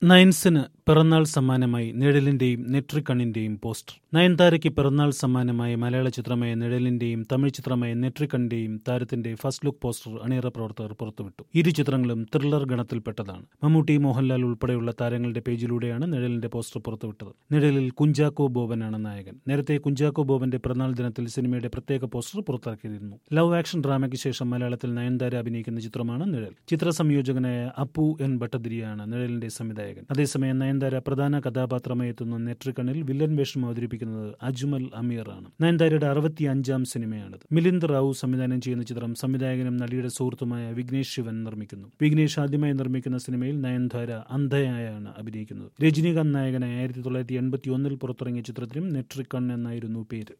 നയൻസിന് പിറന്നാൾ സമ്മാനമായി നിഴലിന്റെയും നെട്രിക്കണ്ണിന്റെയും പോസ്റ്റർ നയൻതാരയ്ക്ക് പിറന്നാൾ സമ്മാനമായി മലയാള ചിത്രമായ നിഴലിന്റെയും തമിഴ് ചിത്രമായ നെട്രിക്കണ്ണിന്റെയും താരത്തിന്റെ ഫസ്റ്റ് ലുക്ക് പോസ്റ്റർ അണിയറ പ്രവർത്തകർ പുറത്തുവിട്ടു ഇരു ചിത്രങ്ങളും ത്രില്ലർ ഗണത്തിൽപ്പെട്ടതാണ് മമ്മൂട്ടി മോഹൻലാൽ ഉൾപ്പെടെയുള്ള താരങ്ങളുടെ പേജിലൂടെയാണ് നിഴലിന്റെ പോസ്റ്റർ പുറത്തുവിട്ടത് നിഴലിൽ കുഞ്ചാക്കോ ബോബനാണ് നായകൻ നേരത്തെ കുഞ്ചാക്കോ ബോബന്റെ പിറന്നാൾ ദിനത്തിൽ സിനിമയുടെ പ്രത്യേക പോസ്റ്റർ പുറത്തിറക്കിയിരുന്നു ലവ് ആക്ഷൻ ഡ്രാമയ്ക്ക് ശേഷം മലയാളത്തിൽ നയൻതാര അഭിനയിക്കുന്ന ചിത്രമാണ് നിഴൽ ചിത്ര സംയോജകനായ അപ്പു എൻ ഭട്ടതിരിയാണ് നിഴലിന്റെ സംവിധായകൻ അതേസമയം നയൻതാര പ്രധാന കഥാപാത്രമായി എത്തുന്ന നെട്രിക്കണിൽ വില്ലൻ വേഷം അവതരിപ്പിക്കുന്നത് അജ്മൽ അമീർ ആണ് നയൻതാരയുടെ അറുപത്തി അഞ്ചാം സിനിമയാണിത് മിലിന്ദ് റാവു സംവിധാനം ചെയ്യുന്ന ചിത്രം സംവിധായകനും നടിയുടെ സുഹൃത്തുമായ വിഘ്നേഷ് ശിവൻ നിർമ്മിക്കുന്നു വിഘ്നേഷ് ആദ്യമായി നിർമ്മിക്കുന്ന സിനിമയിൽ നയൻതാര അന്ധയായാണ് അഭിനയിക്കുന്നത് രജനീകാന്ത് നായകനായ ആയിരത്തി തൊള്ളായിരത്തി എൺപത്തി ഒന്നിൽ പുറത്തിറങ്ങിയ ചിത്രത്തിനും നെട്രിക്കൺ എന്നായിരുന്നു പേര്